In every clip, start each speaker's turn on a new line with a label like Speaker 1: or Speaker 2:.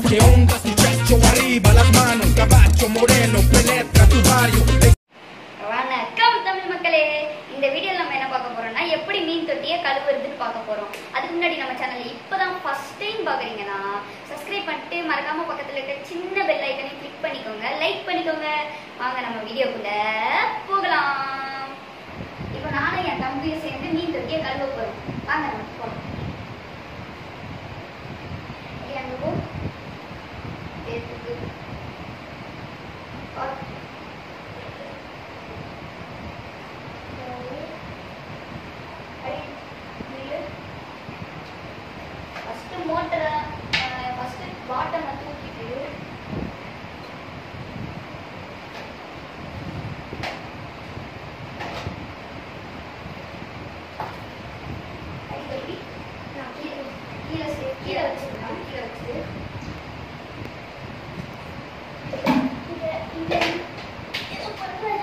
Speaker 1: Que onda su chacho arriba, las manos, caballo moreno, penetra tu barrio.
Speaker 2: வணக்கம் தமிழ் மக்களே இந்த வீடியோல நம்ம என்ன பார்க்க போறோம்னா எப்படி மீன் தொட்டியை கழுவுறதுன்னு பார்க்க போறோம் அதுக்கு முன்னாடி நம்ம சேனலை இப்பதான் ஃபர்ஸ்ட் டைம் பாக்குறீங்கன்னா சப்ஸ்கிரைப் பண்ணிட்டு மறக்காம பக்கத்துல இருக்க சின்ன பெல் ஐக்கனையும் கிளிக் பண்ணிக்கோங்க லைக் பண்ணிக்கோங்க வாங்க நம்ம வீடியோக்குள்ள போகலாம் இப்போ நானும் என் தம்பியும் சேர்ந்து மீன் தொட்டியை கழுவ போறோம் வாங்க நம்ம போகலாம் ஏய், அங்க போ. எடுத்துக்கு. பா. ஃபர்ஸ்ட் மோட்டரை ஃபர்ஸ்ட் பாட்டமை தூக்கிட்டு கை கழுவி நான் கீழே கீழே சே- கீழே வச்சிருக்கேன் கீழே வச்சுட்டு இங்க இங்க ஏதோ பண்றேன்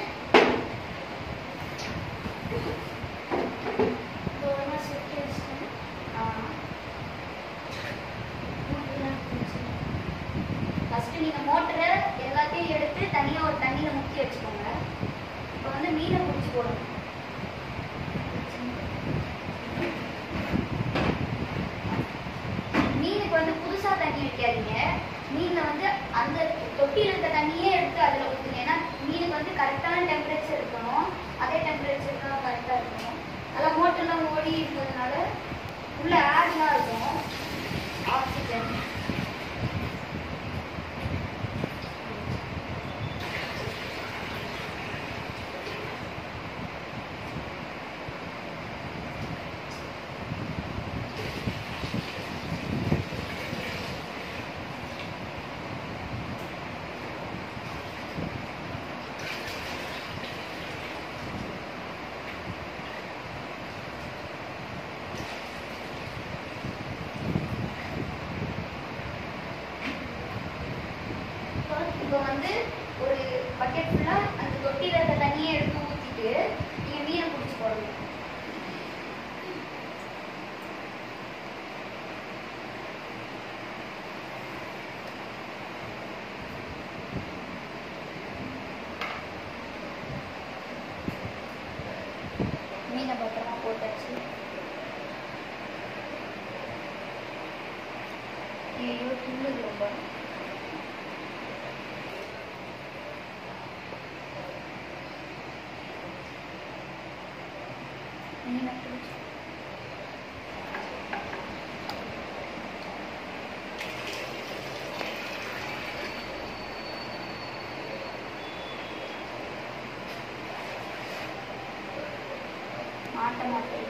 Speaker 2: ஓரமா சுத்தி வச்சிட்டேன். ஆ. First நீங்க மோட்டரை எல்லாத்தையும் எடுத்து தனியா ஒரு தண்ணியில முக்கி வச்சுக்கோங்க இப்போ வந்து மீனை பிடிச்சி போடணும் மீனுக்கு வந்து புதுசா தண்ணி வைக்காதீங்க மீன்ல வந்து அந்த தொட்டியில இருக்க தண்ணியே எடுத்து அதுல ஊத்துங்க ஏன்னா மீனுக்கு வந்து கரெக்டான டெம்பரேச்சர் இருக்கணும் அதே டெம்பரேச்சர் தான் கரெக்டா இருக்கணும் நல்லா மோட்டர்லாம் ஓடி இருக்கிறதுனால உள்ள ஏர்லாம் இருக்கும் ஆக்சிஜன் இப்போ வந்து ஒரு பக்கெட் ஃபுல்லா அந்த தொட்டியில இருக்க தண்ணியை எடுத்து ஊத்திட்டு நீங்க மீனை பிடிச்சி போடணும் மீனை பத்திரமா போட்டாச்சு ஐயோ துள்ளுது ரொம்ப மீனை பிடிச்சி மாட்ட மாட்டேன்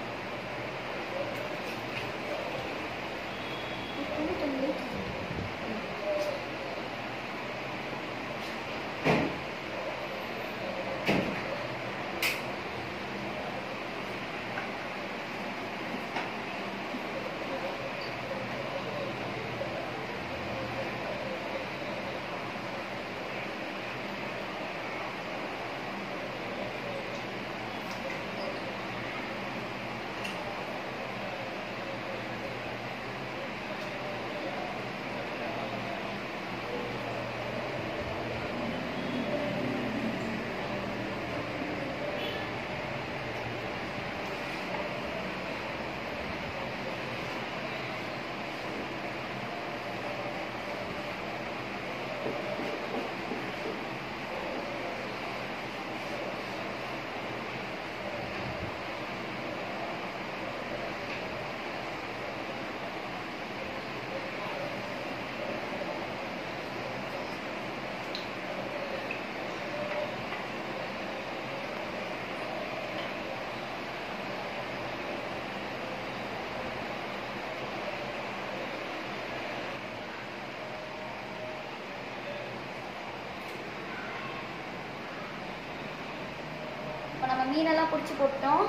Speaker 2: இப்போ நம்ம மீனெல்லாம் பிடிச்சி போட்டோம்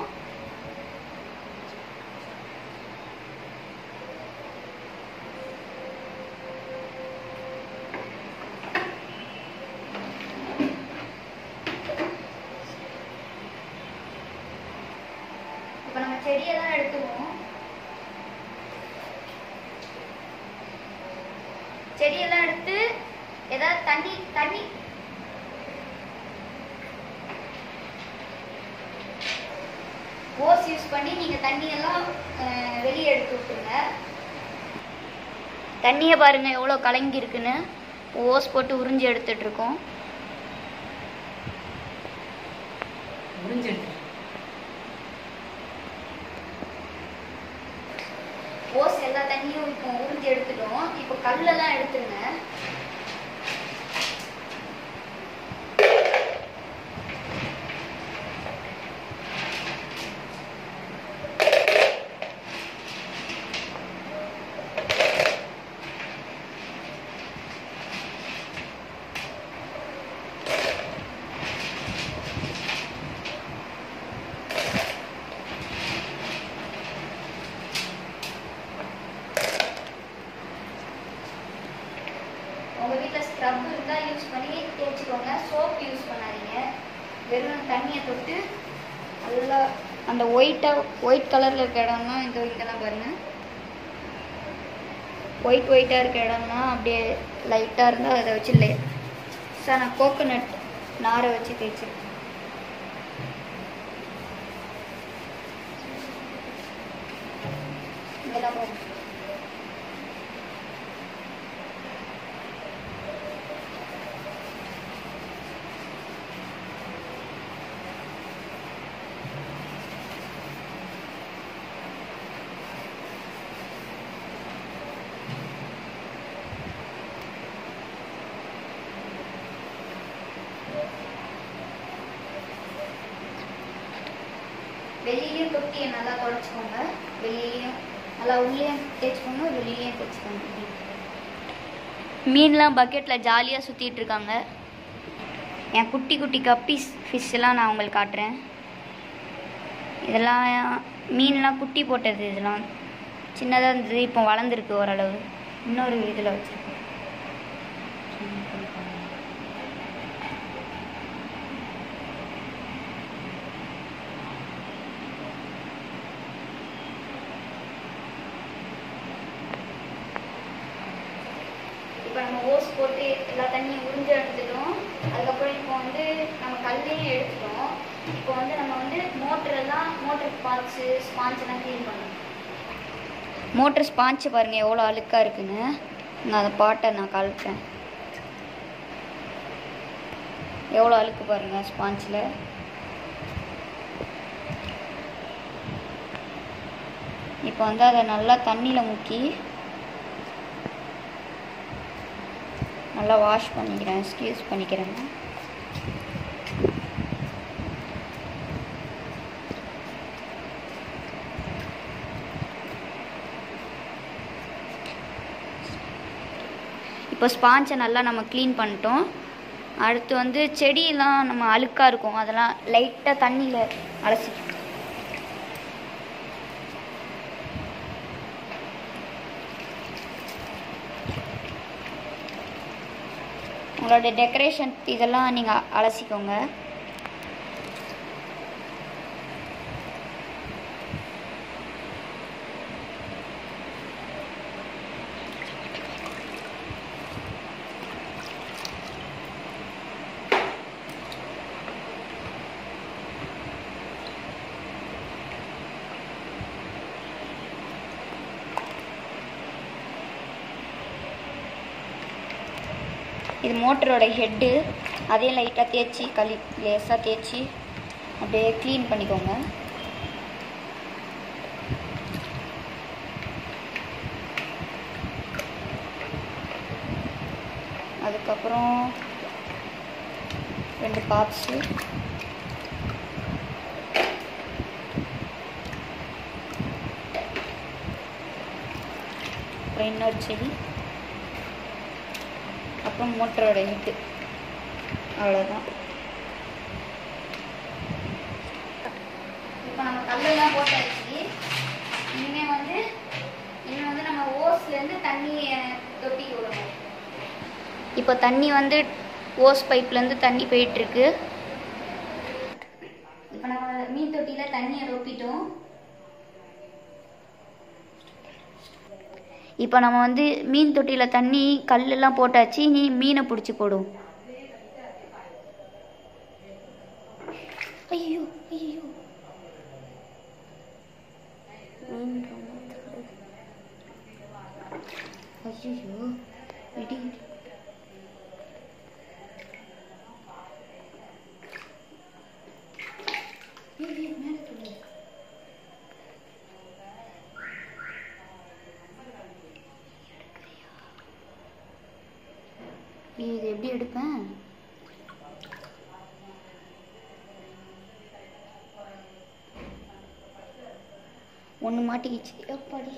Speaker 2: இப்போ நம்ம செடியெல்லாம் எடுத்துருவோம் செடியெல்லாம் எடுத்து ஏதாவது தண்ணி தண்ணி ஓஸ் யூஸ் பண்ணி நீங்கள் தண்ணியெல்லாம் அஹ், வெளியே எடுத்து விட்டுருங்க தண்ணியை பாருங்க எவ்வளோ கலங்கி இருக்குன்னு ஓஸ் போட்டு உறிஞ்சி எடுத்துட்டு இருக்கோம்
Speaker 3: முடிஞ்சிடுது
Speaker 2: ஓஸ் எல்லா தண்ணியும் இப்போ உறிஞ்சி எடுத்துட்டோம் இப்போ கல்லெல்லாம் எடுத்துருங்க உங்க வீட்டில் ஸ்க்ரப் இருந்தால் யூஸ் பண்ணி தேய்ச்சிக்கோங்க சோப் யூஸ் பண்ணாதீங்க வெறும் தண்ணியை தொட்டு நல்லா அந்த ஒயிட்டாக ஒயிட் கலரில் இருக்க இடம்லாம் இந்த இங்கெல்லாம் பாருங்க ஒயிட் ஒயிட்டாக இருக்க இடம்லாம் அப்படியே லைட்டாக இருந்தால் அதை வச்சு லே சார் நான் கோகோனட் நாரை வச்சு தேய்ச்சிருக்கேன் இதெல்லாம் பாருங்க வெளியிலையும் தொட்டியை நல்லா தொடச்சிக்கோங்க வெளியிலையும் நல்லா உள்ளேயும் தேய்ச்சிக்கோங்க வெளியிலையும் தேய்ச்சிக்கோங்க இப்படி. மீன்லாம் பக்கெட்டில் ஜாலியாக சுற்றிட்டு இருக்காங்க என் குட்டி குட்டி கப்பீஸ் ஃபிஷ் எல்லாம் நான் உங்களுக்கு காட்டுறேன் இதெல்லாம் மீன்லாம் குட்டி போட்டது இதெல்லாம் சின்னதாக இருந்தது இப்போ வளர்ந்துருக்கு ஓரளவு இன்னொரு இதில் வச்சுருக்கேன் இப்போ நம்ம ஓஸ் போட்டு எல்லா தண்ணியும் உறிஞ்சு எடுத்துட்டோம் அதுக்கப்புறம் இப்போ வந்து நம்ம கல்லையும் எடுத்துட்டோம் இப்போ வந்து நம்ம வந்து மோட்டர் எல்லாம் மோட்டர் பார்ட்ஸு ஸ்பான்ச் எல்லாம் க்ளீன் பண்ணணும் மோட்டர் ஸ்பான்ச் பாருங்க எவ்வளோ அழுக்காக இருக்குன்னு நான் அந்த பாட்டை நான் கலப்பேன் எவ்வளோ அழுக்கு பாருங்க ஸ்பான்ச்சில் இப்போ வந்து அதை நல்லா தண்ணியில் முக்கி நல்லா வாஷ் பண்ணிக்கிறேன் எக்ஸ்கியூஸ் பண்ணிக்கிறேன் இப்போ ஸ்பாஞ்சை நல்லா நம்ம க்ளீன் பண்ணிட்டோம் அடுத்து வந்து செடியெல்லாம் நம்ம அழுக்காக இருக்கும் அதெல்லாம் லைட்டாக தண்ணியில் அலசி உங்களோட டெக்கரேஷன் இதெல்லாம் நீங்கள் அலசிக்கோங்க இது மோட்டரோட ஹெட்டு அதையும் லைட்டாக தேய்ச்சி களி லேசாக தேய்ச்சி அப்படியே க்ளீன் பண்ணிக்கோங்க அதுக்கப்புறம் ரெண்டு பார்ட்ஸு அப்புறம் இன்னொரு செடி அப்புறம் மோட்டரோட ஹெட்டு அவ்வளோதான் இப்போ நம்ம கல்லெல்லாம் போட்டாச்சு இனிமே வந்து இனிமே வந்து நம்ம ஓஸ்லேருந்து தண்ணி தொட்டிக்கு விடணும் இப்போ தண்ணி வந்து ஓஸ் பைப்லேருந்து தண்ணி போயிட்டுருக்கு இப்போ நம்ம மீன் தொட்டியில் தண்ணியை ரொப்பிட்டோம் இப்போ நம்ம வந்து மீன் தொட்டியில் தண்ணி கல்லெல்லாம் போட்டாச்சு நீ மீனை பிடிச்சி போடும் ஐயோ ஐயோ மீன் ரொம்ப தள்ளுது. ஐயோ இடி ஏய், ஏய், மேல தள்ளு. ஏய், இது எப்படி எடுப்பேன் ஒன்று மாட்டிக்கிச்சு எப்பாடி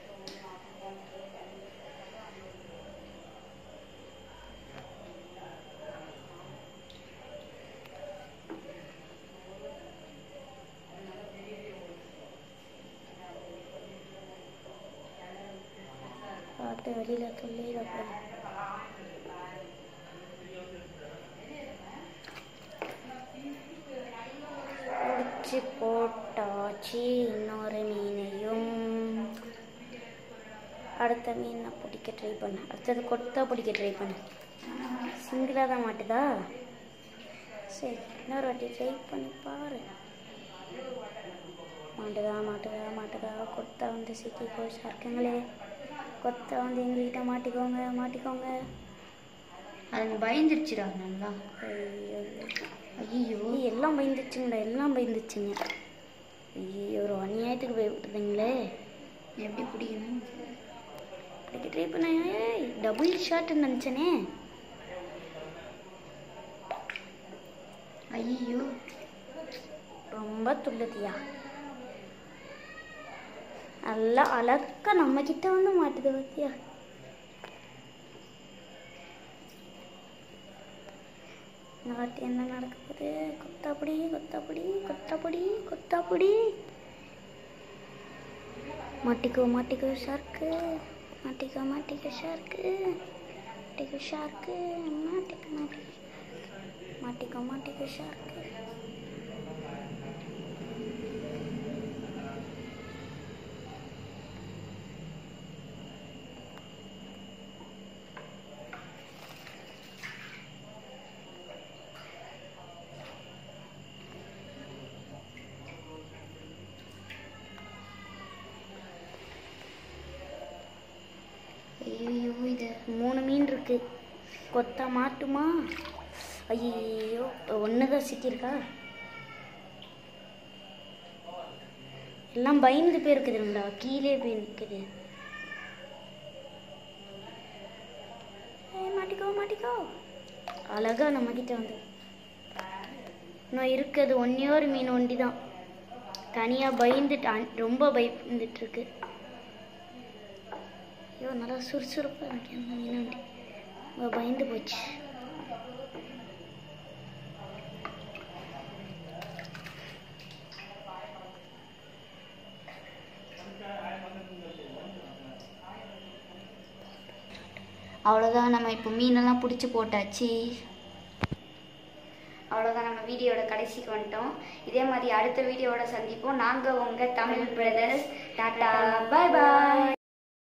Speaker 2: பார்த்து வெளியில் சொல்லிடப்பா பிடிச்சி போட்டாச்சு இன்னொரு மீனையும் அடுத்த மீனை பிடிக்க ட்ரை பண்ண அடுத்தது கொத்தா பிடிக்க ட்ரை பண்ண சிங்கிளாக தான் மாட்டுதா சரி இன்னொரு வாட்டி ட்ரை பண்ணி பாரு மாட்டுதா மாட்டுதா மாட்டுதா கொத்தா வந்து சிக்கி போய் சார்க்குங்களே கொத்தா வந்து எங்ககிட்ட மாட்டிக்கோங்க மாட்டிக்கோங்க அது பயந்துருச்சுடா நல்லா ஐயோ ஐயோ எல்லாம் பயந்துச்சுங்கடா எல்லாம் பயந்துச்சுங்க ஐயோ ஒரு அநியாயத்துக்கு பயப்படுதுங்களே எப்படி பிடிக்கணும் பிடிக்க ட்ரை பண்ண டபுள் ஷாட்னு நினச்சனே ஐயோ ரொம்ப துள்ளுதியா நல்லா அழகா நம்ம கிட்ட வந்து மாட்டுது பத்தியா நாட்டு என்ன நடக்க போகுது கொத்தாப்படி கொத்தாப்படி கொத்தாப்படி கொத்தாப்படி மாட்டிக்கோ மாட்டிக்கோ ஷார்க்கு மாட்டிக்கோ மாட்டிக்கோ ஷார்க்கு மாட்டிக்கோ ஷார்க்கு மாட்டிக்கோ மாட்டிக்கோ மாட்டிக்கோ மாட்டிக்கோ ஷார்க்கு ஐயோ இது மூணு மீன் இருக்கு கொத்தா மாட்டுமா ஐயோ ஒன்று தான் சிக்கியிருக்கா எல்லாம் பயந்து போயிருக்குதுங்களா கீழே போய் நிற்குது ஏய், மாட்டிக்கோ மாட்டிக்கோ அழகா நம்ம கிட்ட வந்து இன்னும் இருக்கிறது ஒன்னே ஒரு மீன் ஒண்டி தான் தனியாக பயந்துட்டு அன்- ரொம்ப பயந்துட்டு இருக்கு ஐயோ நல்லா சுறுசுறுப்பாக இருக்கு அந்த மீனாண்டி அவ பயந்து போச்சு அவ்வளோதான் நம்ம இப்போ மீனெல்லாம் பிடிச்சி போட்டாச்சு அவ்வளோதான் நம்ம வீடியோட கடைசிக்கு வந்துட்டோம் இதே மாதிரி அடுத்த வீடியோவோட சந்திப்போம் நாங்கள் உங்கள் தமிழ் பிரதர்ஸ் டாட்டா பாய் பாய்